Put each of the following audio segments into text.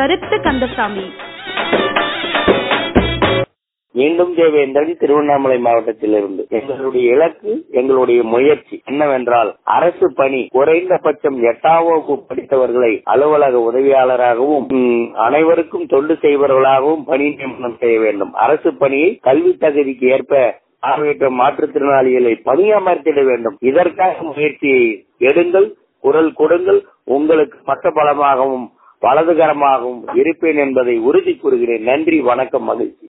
கருத்து கந்தசாமி மீண்டும் தேவேந்திரன் திருவண்ணாமலை மாவட்டத்திலிருந்து எங்களுடைய இலக்கு எங்களுடைய முயற்சி என்னவென்றால் அரசு பணி குறைந்தபட்சம் எட்டாம் வகுப்பு படித்தவர்களை அலுவலக உதவியாளராகவும் ம், அனைவருக்கும் தொண்டு செய்பவர்களாகவும் பணி நியமனம் செய்ய வேண்டும் அரசு பணியை கல்வி தகுதிக்கு ஏற்ப பார்வையற்ற மாற்றுத்திறனாளிகளை பணியமர்த்திட வேண்டும் இதற்காக முயற்சியை எடுங்கள் குரல் கொடுங்கள் உங்களுக்கு பக்கபலமாகவும் வலதுகரமாகவும் இருப்பேன் என்பதை உறுதி கூறுகிறேன் நன்றி வணக்கம் மகிழ்ச்சி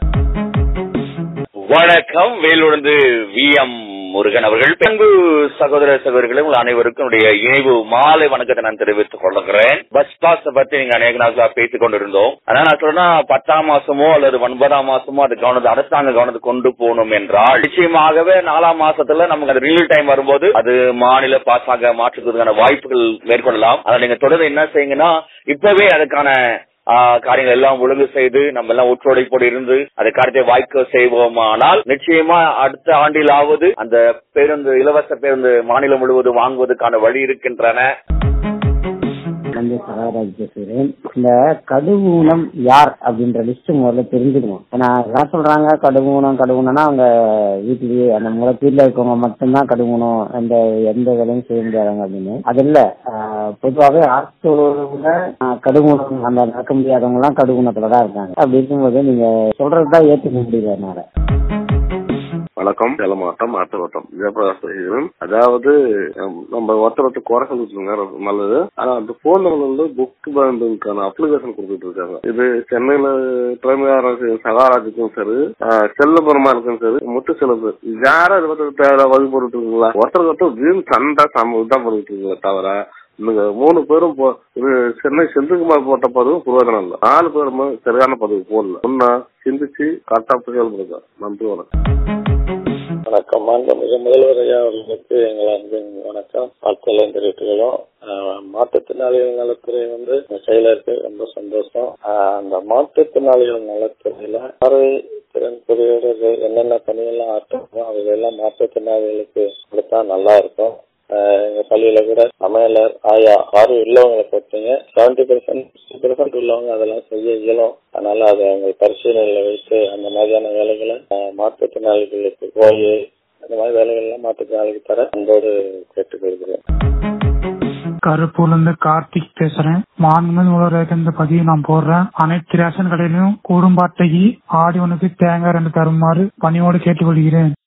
வணக்கம் வேலுடன் வி எம் முருகன் அவர்கள் பங்கு சகோதர சகோதரிகளை உங்கள் அனைவருக்கும் என்னுடைய இணைவு மாலை வணக்கத்தை நான் தெரிவித்துக் கொள்கிறேன் பஸ் பாஸ் பத்தி நீங்க அநேக நாட்களா பேசிக் கொண்டிருந்தோம் அதனால நான் சொல்றேன்னா பத்தாம் மாசமோ அல்லது ஒன்பதாம் மாசமோ அது கவனத்தை அரசாங்க கவனத்தை கொண்டு போகணும் என்றால் நிச்சயமாகவே நாலாம் மாசத்துல நமக்கு அது ரியல் டைம் வரும்போது அது மாநில பாஸாக மாற்றுவதற்கான வாய்ப்புகள் மேற்கொள்ளலாம் அதை நீங்க தொடர்ந்து என்ன செய்யுங்கன்னா இப்பவே அதுக்கான ஆஹ் காரியங்கள் எல்லாம் ஒழுங்கு செய்து நம்ம எல்லாம் ஒற்றுழைப்போடு இருந்து அதை காரியத்தை வாய்க்க செய்வோமானால் நிச்சயமா அடுத்த ஆண்டிலாவது அந்த பேருந்து இலவச பேருந்து மாநிலம் முழுவதும் வாங்குவதற்கான வழி இருக்கின்றன வந்து சகாராஜ் பேசுகிறேன் இந்த கடுவூனம் யார் அப்படின்ற லிஸ்ட் முதல்ல தெரிஞ்சுக்கணும் ஏன்னா எல்லாம் சொல்றாங்க கடுவூனம் கடுவூனம்னா அவங்க வீட்டிலேயே அந்த முளைப்பீர்ல இருக்கவங்க மட்டும்தான் கடுவூனம் எந்த எந்த வேலையும் செய்ய முடியாதவங்க அப்படின்னு அது இல்ல ஆஹ் பொதுவாகவே ஆஸ்தோல கடுவூனம் அந்த நடக்க முடியாதவங்க எல்லாம் கடுவூனத்துல தான் இருக்காங்க அப்படி இருக்கும்போது நீங்க சொல்றதுதான் ஏத்துக்க முடியல என்னால வணக்கம் சேலம் மாவட்டம் ஆத்தவட்டம் ஜெயபிரகாஷ் பேசுகிறேன் அதாவது ஹம், நம்ம ஒருத்தர் ஒருத்தர் குறை சொல்லிட்டு நல்லது ஆனா அந்த போன் நம்பர் வந்து புக் பேண்டுக்கான அப்ளிகேஷன் கொடுத்துட்டு இருக்காங்க இது சென்னையில தலைமையாளர் சகாராஜுக்கும் சரி ஆஹ், செல்லபெருமானுக்கும் சரி முத்து செலவு யாரும் இதை பத்தி தேவை வகுப்பு இருக்கீங்களா ஒருத்தர் ஒருத்தர் வீண் சண்டை சம தான் பண்ணிட்டு இருக்கீங்களா தவிர நீங்க மூணு பேரும் போ- இது சென்னை செந்தில்குமார் போட்ட பதவி புரோஜனம் இல்லை நாலு பேருமே சரியான பதவி போடல ஒன்னா சிந்திச்சு கரெக்டா செயல்படுங்க நன்றி வணக்கம் வணக்கம் மாண்புமிகு முதல்வர் ஐயா அவர்களுக்கு எங்கள் அன்பின் வணக்கம் வாழ்த்துக்களை தெரிவித்துக்கிறோம் ஆஹ் மாற்றுத்திறனாளிகள் நலத்துறை வந்து செயலருக்கு ரொம்ப சந்தோஷம் ஆஹ் அந்த மாற்றுத்திறனாளிகள் நலத்துறையில பார்வை திறன் குறியீடுகள் என்னென்ன பணியெல்லாம் ஆற்றமோ அவைகளெல்லாம் மாற்றுத்திறனாளிகளுக்கு கொடுத்தா நல்லா இருக்கும் ஆஹ் எங்க பள்ளியில கூட சமையலர் ஆயா ஆறு உள்ளவங்களை பொறுத்தீங்க செவன்டி பெர்சென்ட் சிக்ஸ்டி பெர்சென்ட் உள்ளவங்க அதெல்லாம் செய்ய இயலும் அதனால அதை அவங்க பரிசீலனையில வைத்து அந்த மாதிரியான வேலைகளை ஆஹ் மாற்றுத்திறனாளிகளுக்கு போய் அந்த மாதிரி வேலைகள் எல்லாம் மாற்றுத்திறனாளிக்கு தர அன்போடு கேட்டுக்கொள்கிறேன் கருப்பூர்ல இருந்து கார்த்திக் பேசுறேன் மாண்புமிகு முதல்வருக்கு இந்த பதிவு நான் போடுறேன் அனைத்து ரேஷன் கடையிலும் குடும்ப அட்டைக்கு ஆடி ஒண்ணுக்கு தேங்காய் ரெண்டு தருமாறு பணியோடு கேட்டுக்கொள்கிறேன்